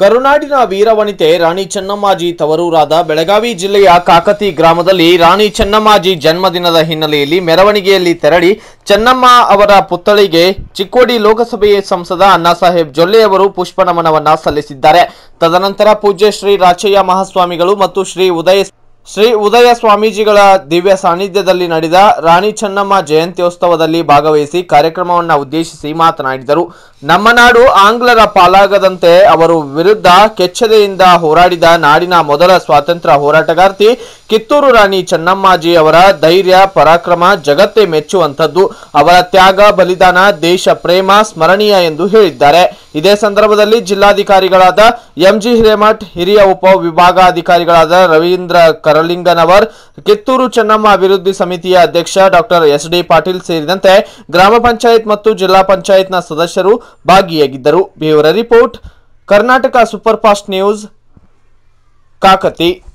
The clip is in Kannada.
ಕರುನಾಡಿನ ವೀರವನಿತೆ ರಾಣಿ ಚೆನ್ನಮ್ಮಾಜಿ ತವರೂರಾದ ಬೆಳಗಾವಿ ಜಿಲ್ಲೆಯ ಕಾಕತಿ ಗ್ರಾಮದಲ್ಲಿ ರಾಣಿ ಚೆನ್ನಮ್ಮಾಜಿ ಜನ್ಮದಿನದ ಹಿನ್ನೆಲೆಯಲ್ಲಿ ಮೆರವಣಿಗೆಯಲ್ಲಿ ತೆರಳಿ ಚೆನ್ನಮ್ಮ ಅವರ ಪುತ್ಥಳಿಗೆ ಚಿಕ್ಕೋಡಿ ಲೋಕಸಭೆ ಸಂಸದ ಅಣ್ಣಾಸಾಹೇಬ್ ಜೊಲ್ಲೆ ಅವರು ಪುಷ್ಪ ನಮನವನ್ನ ಸಲ್ಲಿಸಿದ್ದಾರೆ ತದನಂತರ ಪೂಜ್ಯ ಶ್ರೀ ರಾಚಯ್ಯ ಮಹಾಸ್ವಾಮಿಗಳು ಮತ್ತು ಶ್ರೀ ಉದಯ ಶ್ರೀ ಉದಯ ಸ್ವಾಮೀಜಿಗಳ ದಿವ್ಯ ಸಾನ್ನಿಧ್ಯದಲ್ಲಿ ನಡೆದ ರಾಣಿ ಚೆನ್ನಮ್ಮ ಜಯಂತ್ಯೋತ್ಸವದಲ್ಲಿ ಭಾಗವಹಿಸಿ ಕಾರ್ಯಕ್ರಮವನ್ನು ಉದ್ದೇಶಿಸಿ ಮಾತನಾಡಿದರು ನಮ್ಮ ನಾಡು ಆಂಗ್ಲರ ಪಾಲಾಗದಂತೆ ಅವರು ವಿರುದ್ಧ ಕೆಚ್ಚೆದೆಯಿಂದ ಹೋರಾಡಿದ ನಾಡಿನ ಮೊದಲ ಸ್ವಾತಂತ್ರ್ಯ ಹೋರಾಟಗಾರ್ತಿ ಕಿತ್ತೂರು ರಾಣಿ ಚೆನ್ನಮ್ಮಾಜಿ ಅವರ ಧೈರ್ಯ ಪರಾಕ್ರಮ ಜಗತ್ತೇ ಮೆಚ್ಚುವಂಥದ್ದು ಅವರ ತ್ಯಾಗ ಬಲಿದಾನ ದೇಶ ಪ್ರೇಮ ಸ್ಮರಣೀಯ ಎಂದು ಹೇಳಿದ್ದಾರೆ ಇದೇ ಸಂದರ್ಭದಲ್ಲಿ ಜಿಲ್ಲಾಧಿಕಾರಿಗಳಾದ ಎಂಜಿ ಹಿರೇಮಠ್ ಹಿರಿಯ ಉಪ ವಿಭಾಗಾಧಿಕಾರಿಗಳಾದ ರವೀಂದ್ರ ಕರಲಿಂಗನವರ್ ಕಿತ್ತೂರು ಚೆನ್ನಮ್ಮ ಅಭಿವೃದ್ಧಿ ಸಮಿತಿಯ ಅಧ್ಯಕ್ಷ ಡಾಕ್ಟರ್ ಎಸ್ ಡಿ ಪಾಟೀಲ್ ಸೇರಿದಂತೆ ಗ್ರಾಮ ಪಂಚಾಯತ್ ಮತ್ತು ಜಿಲ್ಲಾ ಪಂಚಾಯತ್ನ ಸದಸ್ಯರು ಭಾಗಿಯಾಗಿದ್ದರು bureau report Karnataka super fast news Kakati